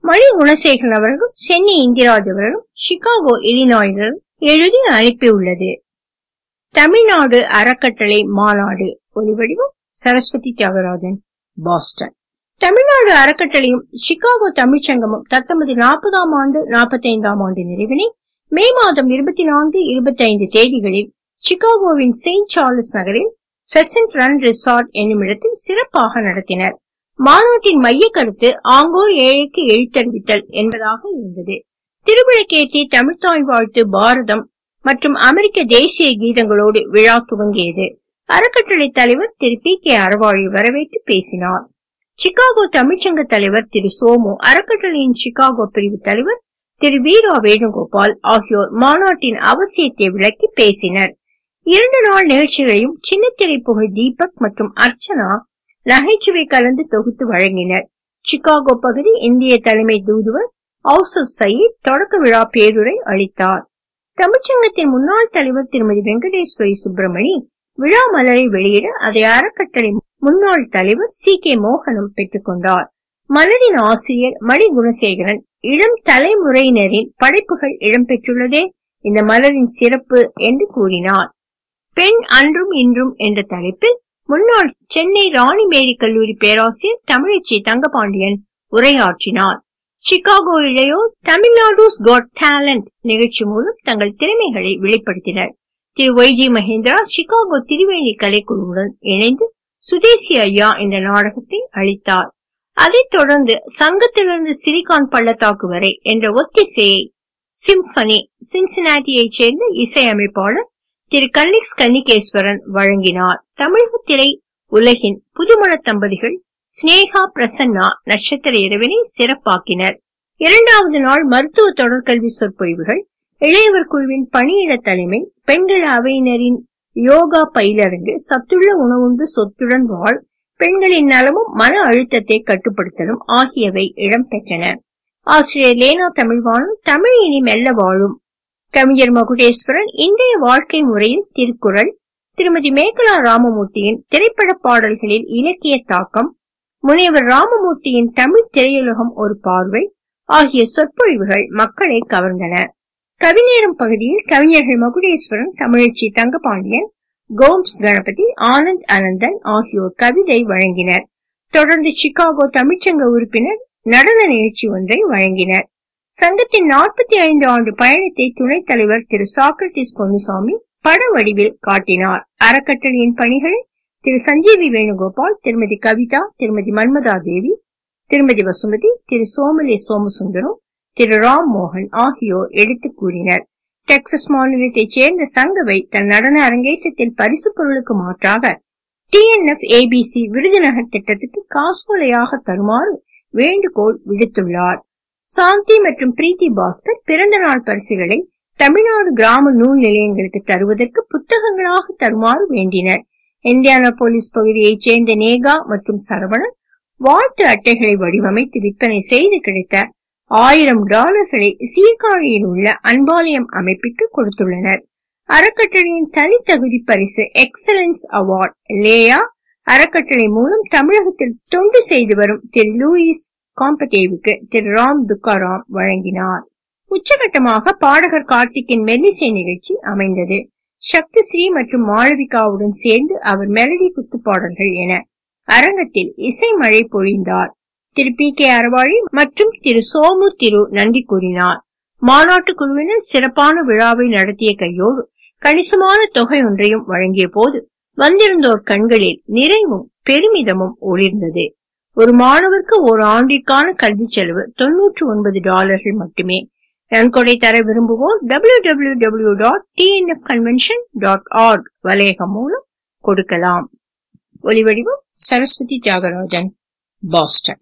மணி குணசேகரன் அவர்களும் சென்னை இந்திராஜ் அவர்களும் சிகாகோ இலினாயிலிருந்து எழுதி அனுப்பியுள்ளது தமிழ்நாடு அறக்கட்டளை மாநாடு ஒலிவடிவம் சரஸ்வதி தியாகராஜன் பாஸ்டன் தமிழ்நாடு அறக்கட்டளையும் சிகாகோ தமிழ்ச்சங்கமும் தத்தமது நாற்பதாம் ஆண்டு நாற்பத்தைந்தாம் ஆண்டு நிறைவினை மே மாதம் இருபத்தி நான்கு இருபத்தி ஐந்து தேதிகளில் சிகாகோவின் செயின்ட் சார்லஸ் நகரில் பெசன்ட் ரன் ரிசார்ட் என்னும் இடத்தில் சிறப்பாக நடத்தினர் மாநாட்டின் மைய கருத்து ஆங்கோர் ஏழைக்கு எழுத்தறிவித்தல் என்பதாக இருந்தது திருவிழக்கேற்றி தமிழ்தாய் வாழ்த்து பாரதம் மற்றும் அமெரிக்க தேசிய கீதங்களோடு விழா துவங்கியது அறக்கட்டளை தலைவர் திரு பி கே அறவாழி வரவேற்று பேசினார் சிகாகோ தமிழ்ச்சங்க தலைவர் திரு சோமு அறக்கட்டளையின் சிகாகோ பிரிவு தலைவர் திரு வீரா வேணுகோபால் ஆகியோர் மாநாட்டின் அவசியத்தை விளக்கி பேசினர் இரண்டு நாள் நிகழ்ச்சிகளையும் சின்னத்திரை புகழ் தீபக் மற்றும் அர்ச்சனா நகைச்சுவை கலந்து தொகுத்து வழங்கினர் சிகாகோ பகுதி இந்திய தலைமை தூதுவர் ஔசப் சயீத் தொடக்க விழா பேருரை அளித்தார் தமிழ்ச்சங்கத்தின் முன்னாள் தலைவர் திருமதி வெங்கடேஸ்வரி சுப்பிரமணி விழா மலரை வெளியிட அதை அறக்கட்டளை முன்னாள் தலைவர் சி கே மோகனம் பெற்றுக்கொண்டார் மலரின் ஆசிரியர் மணி குணசேகரன் இளம் தலைமுறையினரின் படைப்புகள் இடம்பெற்றுள்ளதே இந்த மலரின் சிறப்பு என்று கூறினார் பெண் அன்றும் இன்றும் என்ற தலைப்பில் முன்னாள் சென்னை ராணிமேரி கல்லூரி பேராசிரியர் தமிழச்சி தங்கபாண்டியன் உரையாற்றினார் சிகாகோ இளையோர் தமிழ்நாடுஸ் காட் டேலண்ட் நிகழ்ச்சி மூலம் தங்கள் திறமைகளை வெளிப்படுத்தினர் திரு ஒய்ஜி மகேந்திரா சிகாகோ திரிவேணி கலைக்குழுவுடன் இணைந்து சுதேசி ஐயா என்ற நாடகத்தை அளித்தார் அதைத் தொடர்ந்து சங்கத்திலிருந்து சிலிகான் பள்ளத்தாக்கு வரை என்ற ஒத்திசையை சிம்பனி சின்சினாட்டியைச் சேர்ந்த இசையமைப்பாளர் திரு கன்னிக்ஸ் கன்னிகேஸ்வரன் வழங்கினார் தமிழக திரை உலகின் புதுமண தம்பதிகள் ஸ்னேகா பிரசன்னா நட்சத்திர இரவினை சிறப்பாக்கினர் இரண்டாவது நாள் மருத்துவ தொடர்கல்வி சொற்பொழிவுகள் இளையவர் குழுவின் பணியிட தலைமை பெண்கள் அவையினரின் யோகா பயிலரங்கு சத்துள்ள உணவுண்டு சொத்துடன் வாழ் பெண்களின் நலமும் மன அழுத்தத்தை கட்டுப்படுத்தலும் ஆகியவை இடம்பெற்றன ஆசிரியர் லேனா தமிழ்வாணன் தமிழ் இனி மெல்ல வாழும் கவிஞர் மகுடேஸ்வரன் இன்றைய வாழ்க்கை முறையில் திருக்குறள் திருமதி மேகலா ராமமூர்த்தியின் திரைப்பட பாடல்களில் இலக்கிய தாக்கம் முனைவர் ராமமூர்த்தியின் தமிழ் திரையுலகம் ஒரு பார்வை ஆகிய சொற்பொழிவுகள் மக்களை கவர்ந்தன கவிநேரம் பகுதியில் கவிஞர்கள் மகுடேஸ்வரன் தமிழச்சி தங்கபாண்டியன் கோம்ஸ் கணபதி ஆனந்த் அனந்தன் ஆகியோர் கவிதை வழங்கினர் தொடர்ந்து சிகாகோ தமிழ்ச்சங்க உறுப்பினர் நடன நிகழ்ச்சி ஒன்றை வழங்கினர் சங்கத்தின் நாற்பத்தி ஐந்து ஆண்டு பயணத்தை துணைத் தலைவர் திரு சாக்ரட்டிஸ் பொன்னுசாமி பட வடிவில் காட்டினார் அறக்கட்டளையின் பணிகளை திரு சஞ்சீவி வேணுகோபால் திருமதி கவிதா திருமதி மன்மதா தேவி திருமதி வசுமதி திரு சோமலே சோமசுந்தரம் திரு ராம் மோகன் ஆகியோர் எடுத்துக் கூறினர் டெக்சஸ் மாநிலத்தைச் சேர்ந்த சங்கவை தன் நடன அரங்கேற்றத்தில் பரிசு பொருளுக்கு மாற்றாக டிஎன்எஃப் ஏபிசி விருதுநகர் திட்டத்துக்கு காசோலையாக தருமாறு வேண்டுகோள் விடுத்துள்ளார் சாந்தி மற்றும் பிரீத்தி பாஸ்கர் பிறந்த நாள் பரிசுகளை தமிழ்நாடு கிராம நூல் நிலையங்களுக்கு தருவதற்கு புத்தகங்களாக தருமாறு வேண்டினர் இந்தியானா போலீஸ் பகுதியைச் சேர்ந்த நேகா மற்றும் சரவணன் வாழ்த்து அட்டைகளை வடிவமைத்து விற்பனை செய்து கிடைத்த ஆயிரம் டாலர்களை சீர்காழியில் உள்ள அன்பாலயம் அமைப்பிற்கு கொடுத்துள்ளனர் அறக்கட்டளையின் தனித்தகுதி பரிசு எக்ஸலன்ஸ் அவார்ட் லேயா அறக்கட்டளை மூலம் தமிழகத்தில் தொண்டு செய்து வரும் திரு லூயிஸ் காம்படேவுக்கு திரு ராம் துக்காராம் வழங்கினார் உச்சகட்டமாக பாடகர் கார்த்திக்கின் மெல்லிசை நிகழ்ச்சி அமைந்தது சக்தி ஸ்ரீ மற்றும் மாளவிகாவுடன் சேர்ந்து அவர் மெலடி குத்து பாடல்கள் என அரங்கத்தில் இசை மழை பொழிந்தார் திரு பி கே அறவாழி மற்றும் திரு சோமு திரு நன்றி கூறினார் மாநாட்டு குழுவினர் சிறப்பான விழாவை நடத்திய கையோடு கணிசமான தொகை ஒன்றையும் வழங்கிய போது வந்திருந்தோர் கண்களில் நிறைவும் பெருமிதமும் ஒளிர்ந்தது ஒரு மாணவருக்கு ஒரு ஆண்டிற்கான கல்வி செலவு தொன்னூற்று ஒன்பது டாலர்கள் மட்டுமே நன்கொடை தர விரும்புவோர் W W W dot TNF convention dot org வலையகம் மூலம் கொடுக்கலாம் ஒலிவடிவம் சரஸ்வதி தியாகராஜன் பாஸ்டன்